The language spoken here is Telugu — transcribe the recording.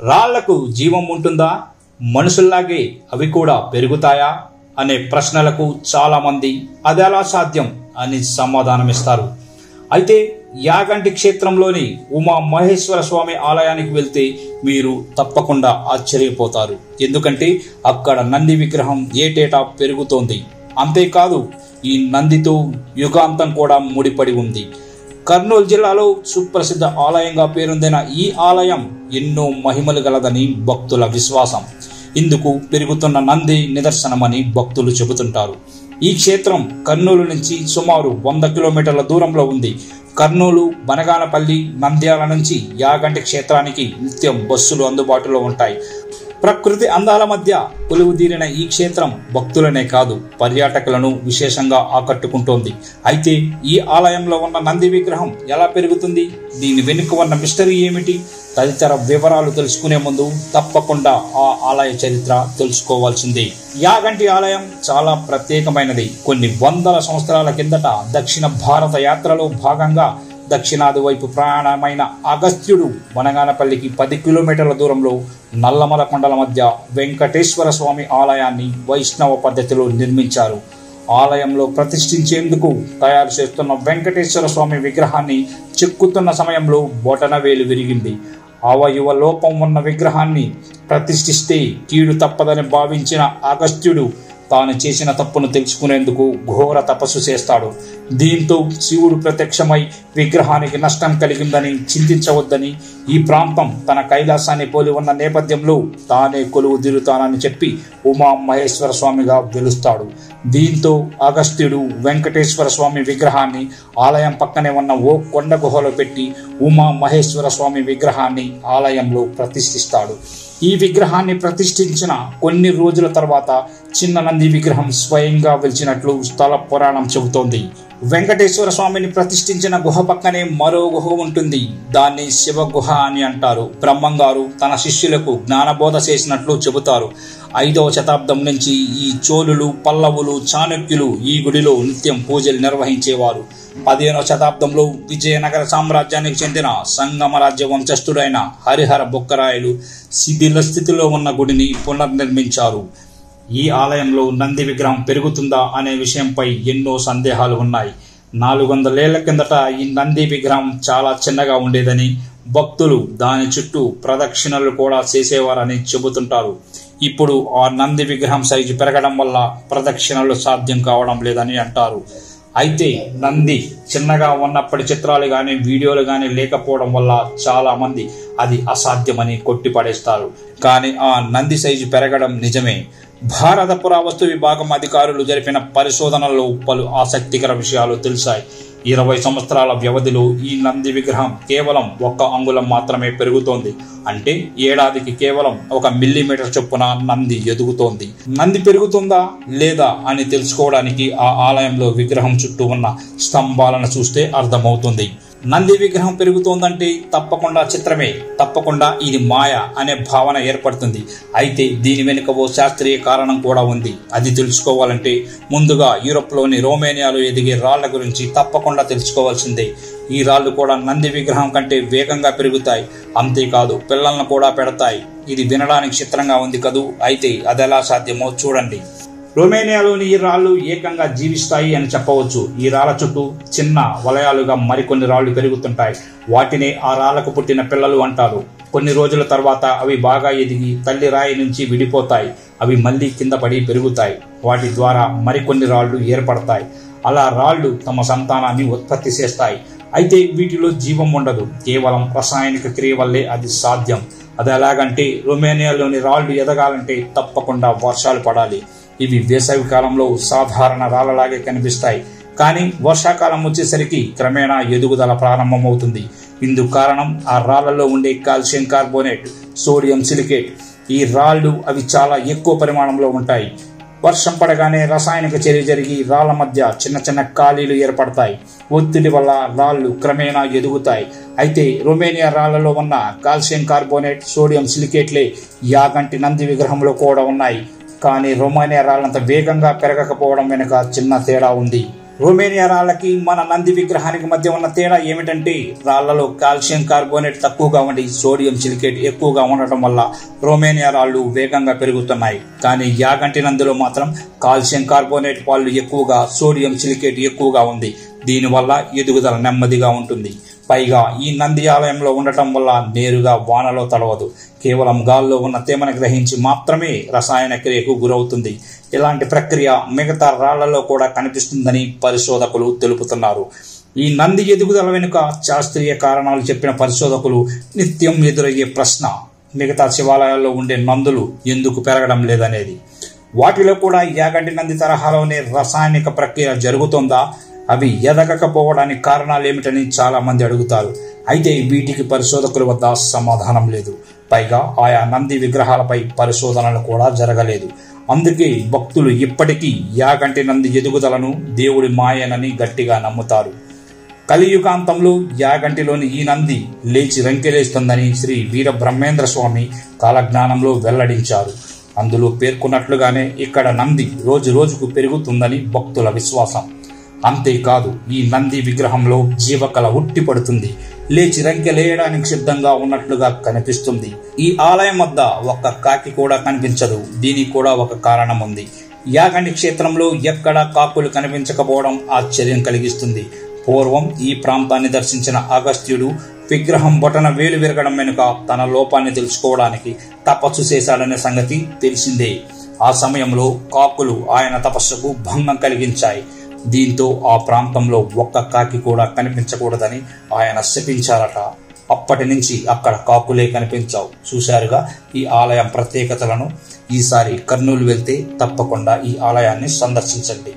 రాళ్లకు జీవం ఉంటుందా మనుషుల్లాగే అవి కూడా పెరుగుతాయా అనే ప్రశ్నలకు చాలా మంది అది ఎలా సాధ్యం అని సమాధానమిస్తారు అయితే యాగంటి క్షేత్రంలోని ఉమా మహేశ్వర స్వామి ఆలయానికి వెళ్తే మీరు తప్పకుండా ఆశ్చర్యపోతారు ఎందుకంటే అక్కడ నంది విగ్రహం ఏటేటా పెరుగుతోంది అంతేకాదు ఈ నందితో యుగాంతం కూడా ముడిపడి ఉంది కర్నూలు జిల్లాలో సుప్రసిద్ధ ఆలయంగా పేరొందిన ఈ ఆలయం ఎన్నో మహిమలు గలదని భక్తుల విశ్వాసం ఇందుకు పెరుగుతున్న నంది నిదర్శనమని భక్తులు చెబుతుంటారు ఈ క్షేత్రం కర్నూలు నుంచి సుమారు వంద కిలోమీటర్ల దూరంలో ఉంది కర్నూలు బనగానపల్లి నంద్యాల నుంచి యాగంటి క్షేత్రానికి నిత్యం బస్సులు అందుబాటులో ఉంటాయి ప్రకృతి అందాల మధ్య కొలువుదీరిన ఈ క్షేత్రం భక్తులనే కాదు పర్యాటకులను విశేషంగా ఆకట్టుకుంటోంది అయితే ఈ ఆలయంలో ఉన్న నంది విగ్రహం ఎలా పెరుగుతుంది దీని వెనుక ఉన్న మిస్టరీ ఏమిటి తదితర వివరాలు తెలుసుకునే ముందు తప్పకుండా ఆ ఆలయ చరిత్ర తెలుసుకోవాల్సిందే యాగంటి ఆలయం చాలా ప్రత్యేకమైనది కొన్ని వందల సంవత్సరాల కిందట దక్షిణ భారత యాత్రలో భాగంగా దక్షిణాది వైపు ప్రయాణమైన అగస్త్యుడు వనగానపల్లికి పది కిలోమీటర్ల దూరంలో నల్లమల కొండల మధ్య వెంకటేశ్వర స్వామి ఆలయాన్ని వైష్ణవ పద్ధతిలో నిర్మించారు ఆలయంలో ప్రతిష్ఠించేందుకు తయారు చేస్తున్న వెంకటేశ్వర స్వామి విగ్రహాన్ని చెక్కుతున్న సమయంలో బొటనవేలు విరిగింది అవయవ లోపం ఉన్న విగ్రహాన్ని ప్రతిష్ఠిస్తే కీడు తప్పదని భావించిన అగస్త్యుడు తాను చేసిన తప్పును తెలుసుకునేందుకు ఘోర తపస్సు చేస్తాడు దీంతో శివుడు ప్రత్యక్షమై విగ్రహానికి నష్టం కలిగిందని చింతించవద్దని ఈ ప్రాంతం తన కైలాసాన్ని పోలి ఉన్న నేపథ్యంలో తానే కొలువు తిరుగుతానని చెప్పి ఉమా మహేశ్వర స్వామిగా వెలుస్తాడు దీంతో అగస్త్యుడు వెంకటేశ్వర స్వామి విగ్రహాన్ని ఆలయం పక్కనే ఉన్న ఓ కొండ గుహలో పెట్టి ఉమా మహేశ్వర స్వామి విగ్రహాన్ని ఆలయంలో ప్రతిష్ఠిస్తాడు ఈ విగ్రహాన్ని ప్రతిష్ఠించిన కొన్ని రోజుల తర్వాత చిన్న నంది విగ్రహం స్వయంగా వెలిచినట్లు స్థల పురాణం చెబుతోంది వెంకటేశ్వర స్వామిని ప్రతిష్ఠించిన గుహ పక్కనే మరో గుహ ఉంటుంది దాన్ని శివ గుహ అని అంటారు బ్రహ్మంగారు తన శిష్యులకు జ్ఞానబోధ చేసినట్లు చెబుతారు ఐదవ శతాబ్దం నుంచి ఈ చోళులు పల్లవులు చాణక్యులు ఈ గుడిలో నిత్యం పూజలు నిర్వహించేవారు పదిహేనవ శతాబ్దంలో విజయనగర సామ్రాజ్యానికి చెందిన సంగమరాజ్య వంశస్థుడైన హరిహర బొక్కరాయలు శిథిల స్థితిలో ఉన్న గుడిని పునర్నిర్మించారు ఈ ఆలయంలో నంది విగ్రహం పెరుగుతుందా అనే విషయంపై ఎన్నో సందేహాలు ఉన్నాయి నాలుగు వందలేళ్ల కిందట ఈ నంది విగ్రహం చాలా చిన్నగా ఉండేదని భక్తులు దాని చుట్టూ ప్రదక్షిణలు కూడా చేసేవారని చెబుతుంటారు ఇప్పుడు ఆ నంది విగ్రహం సైజు పెరగడం వల్ల ప్రదక్షిణలు సాధ్యం కావడం లేదని అంటారు అయితే నంది చిన్నగా ఉన్నప్పటి చిత్రాలు కానీ వీడియోలు కానీ లేకపోవడం వల్ల చాలా మంది అది అసాధ్యమని కొట్టిపడేస్తారు కానీ ఆ నంది సైజు పెరగడం నిజమే భారత పురావస్తు విభాగం అధికారులు జరిపిన పరిశోధనల్లో పలు ఆసక్తికర విషయాలు తెలిసాయి ఇరవై సంవత్సరాల వ్యవధిలో ఈ నంది విగ్రహం కేవలం ఒక్క అంగుళం మాత్రమే పెరుగుతోంది అంటే ఏడాదికి కేవలం ఒక మిల్లీమీటర్ చొప్పున నంది ఎదుగుతోంది నంది పెరుగుతుందా లేదా అని తెలుసుకోవడానికి ఆ ఆలయంలో విగ్రహం చుట్టూ ఉన్న స్తంభాలను చూస్తే అర్థమవుతుంది నంది విగ్రహం పెరుగుతోందంటే తప్పకుండా చిత్రమే తప్పకుండా ఇది మాయ అనే భావన ఏర్పడుతుంది అయితే దీని వెనుక ఓ శాస్త్రీయ కారణం కూడా ఉంది అది తెలుసుకోవాలంటే ముందుగా యూరోప్లోని రోమేనియాలో ఎదిగే రాళ్ల గురించి తప్పకుండా తెలుసుకోవాల్సిందే ఈ రాళ్ళు కూడా నంది విగ్రహం కంటే వేగంగా పెరుగుతాయి అంతేకాదు పిల్లలను కూడా పెడతాయి ఇది వినడానికి చిత్రంగా ఉంది కదూ అయితే అదెలా సాధ్యమో చూడండి రొమేనియాలోని ఈ రాళ్లు ఏకంగా జీవిస్తాయి అని చెప్పవచ్చు ఈ రాళ్ల చుట్టూ చిన్న వలయాలుగా మరికొన్ని రాళ్లు పెరుగుతుంటాయి వాటిని ఆ రాళ్లకు పుట్టిన పిల్లలు అంటారు కొన్ని రోజుల తర్వాత అవి బాగా ఎదిగి తల్లి రాయి నుంచి విడిపోతాయి అవి మళ్ళీ కింద పడి పెరుగుతాయి వాటి ద్వారా మరికొన్ని రాళ్లు ఏర్పడతాయి అలా రాళ్లు తమ సంతానాన్ని ఉత్పత్తి చేస్తాయి అయితే వీటిలో జీవం ఉండదు కేవలం రసాయనిక క్రియ వల్లే అది సాధ్యం అది ఎలాగంటే రొమేనియాలోని రాళ్లు ఎదగాలంటే తప్పకుండా వర్షాలు పడాలి ఇవి వేసవి కాలంలో సాధారణ రాళ్లలాగే కనిపిస్తాయి కానీ వర్షాకాలం వచ్చేసరికి క్రమేణా ఎదుగుదల ప్రారంభమవుతుంది ఇందుకు కారణం ఆ రాళ్లలో ఉండే కాల్షియం కార్బోనేట్ సోడియం సిలికేట్ ఈ రాళ్లు అవి చాలా ఎక్కువ పరిమాణంలో ఉంటాయి వర్షం పడగానే రసాయనిక చర్య జరిగి రాళ్ల మధ్య చిన్న చిన్న ఖాళీలు ఏర్పడతాయి ఒత్తిడి వల్ల రాళ్లు క్రమేణా ఎదుగుతాయి అయితే రొమేనియా రాళ్లలో ఉన్న కాల్షియం కార్బోనేట్ సోడియం సిలికేట్లే యాగంటి నంది విగ్రహంలో కూడా ఉన్నాయి కానీ రొమానియా రాళ్ళంత వేగంగా పెరగకపోవడం వెనుక చిన్న తేడా ఉంది రొమేనియా రాళ్ళకి మన నంది విగ్రహానికి మధ్య ఉన్న తేడా ఏమిటంటే రాళ్లలో కాల్షియం కార్బోనేట్ తక్కువగా ఉండి సోడియం సిలికేట్ ఎక్కువగా ఉండటం వల్ల రొమేనియా రాళ్ళు వేగంగా పెరుగుతున్నాయి కానీ యాగంటి నందిలో మాత్రం కాల్షియం కార్బోనేట్ పాళ్ళు ఎక్కువగా సోడియం సిలికేట్ ఎక్కువగా ఉంది దీనివల్ల ఎదుగుదల నెమ్మదిగా ఉంటుంది పైగా ఈ నంది ఆలయంలో ఉండటం వల్ల నేరుగా వానలో తడవదు కేవలం గాల్లో ఉన్న తేమను గ్రహించి మాత్రమే రసాయన క్రియకు గురవుతుంది ఇలాంటి ప్రక్రియ మిగతా రాళ్లలో కూడా కనిపిస్తుందని పరిశోధకులు తెలుపుతున్నారు ఈ నంది ఎదుగుదల వెనుక శాస్త్రీయ కారణాలు చెప్పిన పరిశోధకులు నిత్యం ఎదురయ్యే ప్రశ్న మిగతా శివాలయాల్లో ఉండే నందులు ఎందుకు పెరగడం లేదనేది వాటిలో కూడా యాగంటి నంది తరహాలోనే రసాయనిక ప్రక్రియ జరుగుతుందా అవి ఎదగకపోవడానికి కారణాలు ఏమిటని చాలా మంది అడుగుతారు అయితే వీటికి పరిశోధకుల వద్ద సమాధానం లేదు పైగా ఆయా నంది విగ్రహాలపై పరిశోధనలు కూడా జరగలేదు అందుకే భక్తులు ఇప్పటికీ యాగంటి నంది ఎదుగుదలను దేవుడి మాయనని గట్టిగా నమ్ముతారు కలియుగాంతంలో యాగంటిలోని ఈ నంది లేచి రంకెలేస్తుందని శ్రీ వీర బ్రహ్మేంద్ర స్వామి కాలజ్ఞానంలో వెల్లడించారు అందులో పేర్కొన్నట్లుగానే ఇక్కడ నంది రోజు రోజుకు పెరుగుతుందని భక్తుల విశ్వాసం అంతేకాదు ఈ నంది విగ్రహంలో జీవకళ ఉట్టి పడుతుంది లేచి రంకెలేయడానికి సిద్ధంగా ఉన్నట్లుగా కనిపిస్తుంది ఈ ఆలయం వద్ద ఒక్క కాకి కూడా కనిపించదు దీనికి కూడా ఒక కారణం ఉంది యాగంటి క్షేత్రంలో ఎక్కడా కాకులు కనిపించకపోవడం ఆశ్చర్యం కలిగిస్తుంది పూర్వం ఈ ప్రాంతాన్ని దర్శించిన అగస్త్యుడు విగ్రహం బొటన వేలు విరగడం వెనుక తన లోపాన్ని తెలుసుకోవడానికి తపస్సు చేశాడనే సంగతి తెలిసిందే ఆ సమయంలో కాకులు ఆయన తపస్సుకు భంగం కలిగించాయి దీంతో ఆ ప్రాంతంలో ఒక్క కాకి కూడా కనిపించకూడదని ఆయన శపించారట అప్పటి నుంచి అక్కడ కాకులే కనిపించావు చూశారుగా ఈ ఆలయం ప్రత్యేకతలను ఈసారి కర్నూలు వెళ్తే తప్పకుండా ఈ ఆలయాన్ని సందర్శించండి